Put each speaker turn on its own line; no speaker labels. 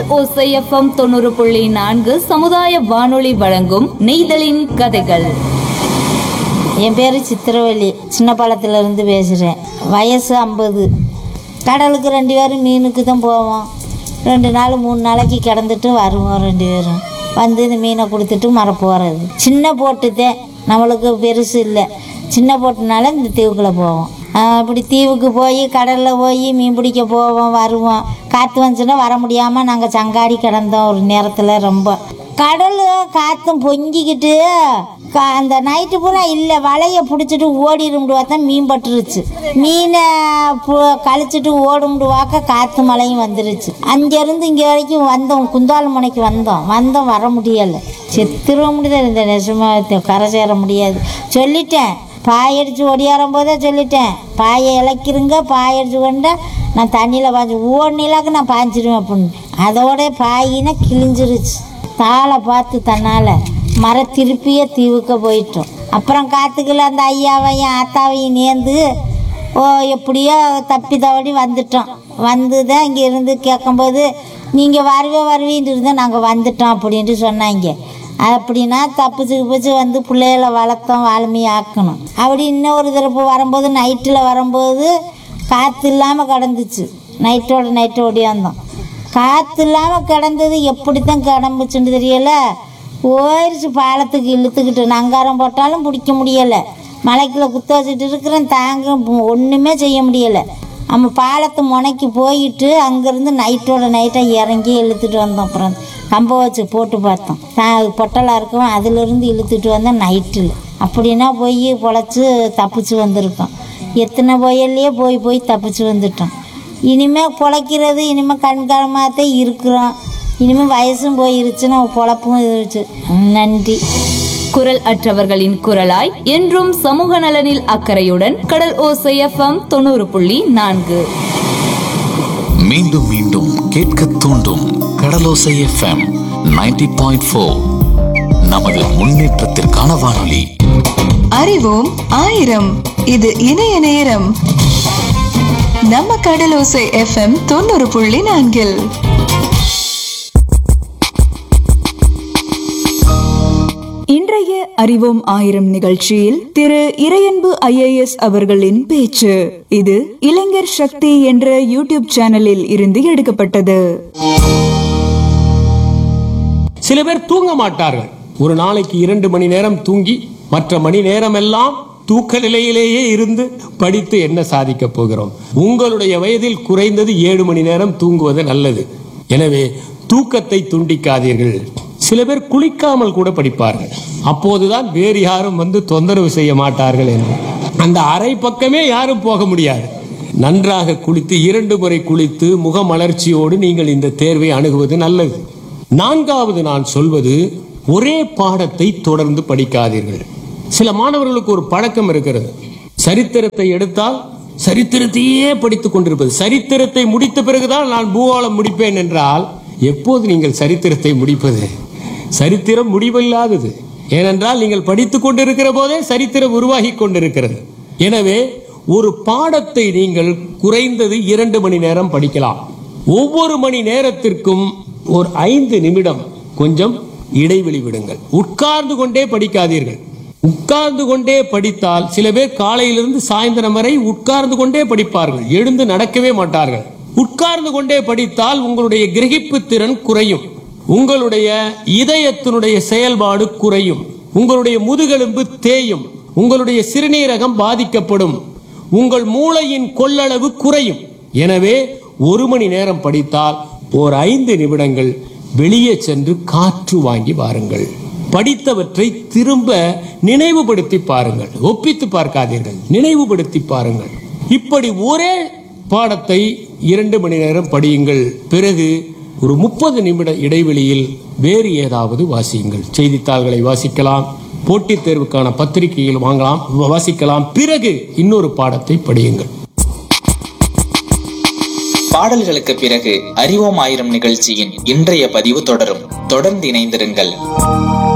ஓசைஎஃப்எம் தொண்ணூறு புள்ளி நான்கு சமுதாய வானொலி வழங்கும் நெய்தலின் கதைகள்
என் பேர் சித்திரவள்ளி சின்ன பாலத்துல இருந்து பேசுகிறேன் வயசு ஐம்பது கடலுக்கு ரெண்டு பேரும் மீனுக்கு தான் போவோம் ரெண்டு நாள் மூணு நாளைக்கு கிடந்துட்டு வருவோம் ரெண்டு பேரும் வந்து இந்த மீனை கொடுத்துட்டு மர போகிறது சின்ன போட்டு தான் நம்மளுக்கு பெருசு இல்லை சின்ன போட்டுனால இந்த தீவுக்குள்ளே போவோம் ஆஹ் இப்படி தீவுக்கு போய் கடலில் போய் மீன் பிடிக்க போவோம் வருவோம் காற்று வந்துச்சுன்னா வர முடியாமல் நாங்கள் சங்காடி கிடந்தோம் ஒரு நேரத்தில் ரொம்ப கடல் காற்றும் பொங்கிக்கிட்டு கா- அந்த நைட்டு பூரா இல்லை வலையை பிடிச்சிட்டு ஓடிடும்டு பார்த்தா மீன் பட்டுருச்சு மீனை பு- கழிச்சிட்டு ஓடும்டு வாக்க காற்று மழையும் வந்துருச்சு அங்கேருந்து இங்கே வரைக்கும் வந்தோம் குந்தாலம் முனைக்கு வந்தோம் வந்தோம் வர முடியலை செத்துருவ முடியாது இந்த நெசமா கரை சேர முடியாது சொல்லிட்டேன் பாய் அடித்து ஒடியாரும் போதே சொல்லிட்டேன் பாயை இழக்கிருங்க பாய் அடித்து கொண்டா நான் தண்ணியில் பாய்ச்சி ஓடினாக்க நான் பாய்ச்சிடுவேன் அப்படின்னு அதோட பாயினா கிழிஞ்சிருச்சு தாளை பார்த்து தன்னால் மர திருப்பியே தீவுக்க போயிட்டோம் அப்புறம் காத்துக்குள்ள அந்த ஐயாவையும் ஆத்தாவையும் நேர்ந்து ஓ எப்படியோ தப்பி தவடி வந்துட்டோம் வந்து தான் இங்கே இருந்து கேட்கும்போது நீங்கள் வருவே வருவீன்ட்டு இருந்தால் நாங்கள் வந்துட்டோம் அப்படின்ட்டு சொன்னாங்க அப்படின்னா தப்பிச்சு கிப்பிச்சு வந்து பிள்ளைகளை வளர்த்தோம் வால்மீ ஆக்கணும் அப்படி இன்னொரு தடவை வரும்போது நைட்டில் வரும்போது காற்று இல்லாமல் கிடந்துச்சு நைட்டோட நைட்டு ஓடியாந்தோம் காற்று இல்லாமல் கிடந்தது எப்படி தான் கிடம்புச்சுன்னு தெரியல போயிடுச்சு பாலத்துக்கு இழுத்துக்கிட்டு நங்காரம் போட்டாலும் பிடிக்க முடியலை மலைக்குள்ள குத்த வச்சுட்டு இருக்கிறேன் தாங்க ஒன்றுமே செய்ய முடியலை நம்ம பாலத்து முனைக்கு போயிட்டு அங்கேருந்து நைட்டோட நைட்டாக இறங்கி இழுத்துட்டு வந்தோம் அப்புறம் கம்பை வச்சு போட்டு பார்த்தோம் நான் பொட்டலாக இருக்கும் அதிலிருந்து இழுத்துட்டு வந்தேன் நைட்டில் அப்படின்னா போய் பொழைச்சி தப்பிச்சு வந்திருக்கோம் எத்தனை புயல்லையே போய் போய் தப்பிச்சு வந்துட்டோம் இனிமேல் பொழைக்கிறது இனிமேல் கண்காலமாகத்தான் இருக்கிறோம் இனிமேல் வயசும் போயிருச்சு நம்ம பொழப்பும் இருந்துச்சு நன்றி
குரல் அற்றவர்களின் குரலாய் என்றும் சமூக நலனில் அக்கறையுடன் கடல் ஓசைஎஃப்எம் தொண்ணூறு புள்ளி நான்கு
மீண்டும் மீண்டும் கேட்க தூண்டும் கடலோசை எஃப்எம் 90.4 பாயிண்ட் நமது முன்னேற்றத்திற்கான வானொலி
அறிவோம் ஆயிரம் இது இணைய நேரம் நம்ம கடலோசை எஃப்எம் தொண்ணூறு புள்ளி நான்கில்
இன்றைய அறிவோம் ஆயிரம் நிகழ்ச்சியில் திரு இறையன்பு ஐஏஎஸ் அவர்களின் பேச்சு இது இளைஞர் சக்தி என்ற யூடியூப் சேனலில் இருந்து எடுக்கப்பட்டது
சில பேர் தூங்க மாட்டார்கள் ஒரு நாளைக்கு இரண்டு மணி நேரம் தூங்கி மற்ற மணி நேரம் எல்லாம் தூக்க நிலையிலேயே இருந்து படித்து என்ன சாதிக்க போகிறோம் உங்களுடைய வயதில் குறைந்தது ஏழு மணி நேரம் தூங்குவது நல்லது எனவே தூக்கத்தை துண்டிக்காதீர்கள் சில பேர் குளிக்காமல் கூட படிப்பார்கள் அப்போதுதான் வேறு யாரும் வந்து தொந்தரவு செய்ய மாட்டார்கள் என்று அந்த அரை பக்கமே யாரும் போக முடியாது நன்றாக குளித்து இரண்டு முறை குளித்து முகமலர்ச்சியோடு நீங்கள் இந்த தேர்வை அணுகுவது நல்லது நான்காவது நான் சொல்வது ஒரே பாடத்தை தொடர்ந்து படிக்காதீர்கள் சில மாணவர்களுக்கு ஒரு பழக்கம் இருக்கிறது சரித்திரத்தை எடுத்தால் சரித்திரத்தையே படித்துக் கொண்டிருப்பது சரித்திரத்தை முடித்த பிறகுதான் நான் பூகோளம் முடிப்பேன் என்றால் எப்போது நீங்கள் சரித்திரத்தை முடிப்பது சரித்திரம் முடிவில்லாதது ஏனென்றால் நீங்கள் படித்துக் கொண்டிருக்கிற போதே சரித்திரம் உருவாகி கொண்டிருக்கிறது எனவே ஒரு பாடத்தை நீங்கள் குறைந்தது இரண்டு மணி நேரம் படிக்கலாம் ஒவ்வொரு மணி நேரத்திற்கும் ஒரு ஐந்து நிமிடம் கொஞ்சம் இடைவெளி விடுங்கள் உட்கார்ந்து கொண்டே படிக்காதீர்கள் உட்கார்ந்து கொண்டே படித்தால் சில பேர் காலையிலிருந்து சாயந்தரம் வரை உட்கார்ந்து கொண்டே படிப்பார்கள் எழுந்து நடக்கவே மாட்டார்கள் உட்கார்ந்து கொண்டே படித்தால் உங்களுடைய கிரகிப்பு திறன் குறையும் உங்களுடைய இதயத்தினுடைய செயல்பாடு குறையும் உங்களுடைய முதுகெலும்பு தேயும் உங்களுடைய சிறுநீரகம் பாதிக்கப்படும் உங்கள் மூளையின் கொள்ளளவு குறையும் எனவே ஒரு மணி நேரம் படித்தால் ஓர் ஐந்து நிமிடங்கள் வெளியே சென்று காற்று வாங்கி வாருங்கள் படித்தவற்றை திரும்ப நினைவுபடுத்தி பாருங்கள் ஒப்பித்து பார்க்காதீர்கள் நினைவுபடுத்தி பாருங்கள் இப்படி ஒரே பாடத்தை இரண்டு மணி நேரம் படியுங்கள் பிறகு ஒரு முப்பது நிமிட இடைவெளியில் வேறு ஏதாவது வாசியுங்கள் செய்தித்தாள்களை வாசிக்கலாம் போட்டித் தேர்வுக்கான பத்திரிகைகள் வாங்கலாம் வாசிக்கலாம் பிறகு இன்னொரு பாடத்தை படியுங்கள்
பாடல்களுக்கு பிறகு அறிவோம் ஆயிரம் நிகழ்ச்சியின் இன்றைய பதிவு தொடரும் தொடர்ந்து இணைந்திருங்கள்